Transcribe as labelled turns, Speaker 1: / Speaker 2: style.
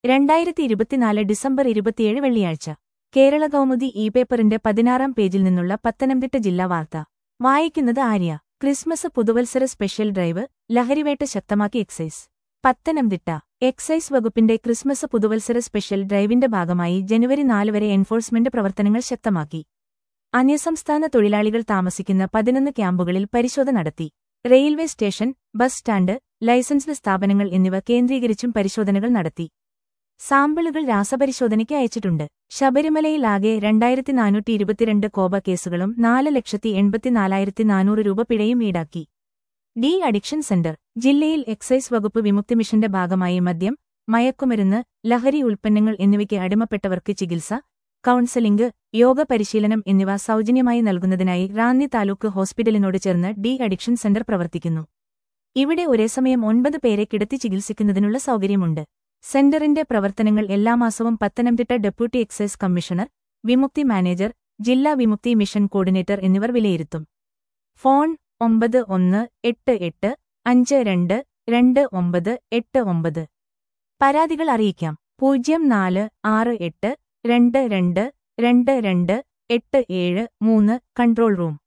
Speaker 1: രണ്ടായിരത്തി ഇരുപത്തിനാല് ഡിസംബർ ഇരുപത്തിയേഴ് വെള്ളിയാഴ്ച കേരള കൗമുദി ഇ പേപ്പറിന്റെ പതിനാറാം പേജിൽ നിന്നുള്ള പത്തനംതിട്ട ജില്ലാ വാർത്ത വായിക്കുന്നത് ആര്യ ക്രിസ്മസ് പുതുവത്സര സ്പെഷ്യൽ ഡ്രൈവ് ലഹരിവേട്ട ശക്തമാക്കി എക്സൈസ് പത്തനംതിട്ട എക്സൈസ് വകുപ്പിന്റെ ക്രിസ്മസ് പുതുവത്സര സ്പെഷ്യൽ ഡ്രൈവിന്റെ ഭാഗമായി ജനുവരി നാല് വരെ എൻഫോഴ്സ്മെന്റ് പ്രവർത്തനങ്ങൾ ശക്തമാക്കി അന്യസംസ്ഥാന തൊഴിലാളികൾ താമസിക്കുന്ന പതിനൊന്ന് ക്യാമ്പുകളിൽ പരിശോധന നടത്തി railway station bus stand licensed സ്ഥാപനങ്ങൾ എന്നിവ കേന്ദ്രീകരിച്ചും പരിശോധനകൾ നടത്തി സാമ്പിളുകൾ രാസപരിശോധനയ്ക്ക് അയച്ചിട്ടുണ്ട് ശബരിമലയിലാകെ രണ്ടായിരത്തി നാനൂറ്റി ഇരുപത്തിരണ്ട് കോപ കേസുകളും നാല് ലക്ഷത്തി എൺപത്തിനാലായിരത്തി നാനൂറ് രൂപ പിഴയും ഈടാക്കി ഡി അഡിക്ഷൻ സെന്റർ ജില്ലയിൽ എക്സൈസ് വകുപ്പ് വിമുക്തി മിഷന്റെ ഭാഗമായി മദ്യം മയക്കുമരുന്ന് ലഹരി ഉൽപ്പന്നങ്ങൾ എന്നിവയ്ക്ക് അടിമപ്പെട്ടവർക്ക് ചികിത്സ കൗൺസലിംഗ് യോഗ പരിശീലനം എന്നിവ സൗജന്യമായി നൽകുന്നതിനായി റാന്നി താലൂക്ക് ഹോസ്പിറ്റലിനോട് ചേർന്ന് ഡി അഡിക്ഷൻ സെന്റർ പ്രവർത്തിക്കുന്നു ഇവിടെ ഒരേസമയം ഒൻപത് പേരെ കിടത്തി ചികിത്സിക്കുന്നതിനുള്ള സൗകര്യമുണ്ട് സെന്ററിന്റെ പ്രവർത്തനങ്ങൾ എല്ലാ മാസവും Pathanamthitta deputy excise commissioner Vimukthi manager ജില്ലാ വിമുക്തി മിഷൻ കോർഡിനേറ്റർ എന്നിവർ വിലയിരുത്തും ഫോൺ ഒമ്പത് ഒന്ന് എട്ട് എട്ട് അഞ്ച് രണ്ട് രണ്ട് ഒമ്പത് എട്ട് ഒമ്പത് പരാതികൾ അറിയിക്കാം പൂജ്യം നാല് ആറ് എട്ട് രണ്ട് രണ്ട് രണ്ട് രണ്ട് എട്ട് ഏഴ് മൂന്ന് കൺട്രോൾ റൂം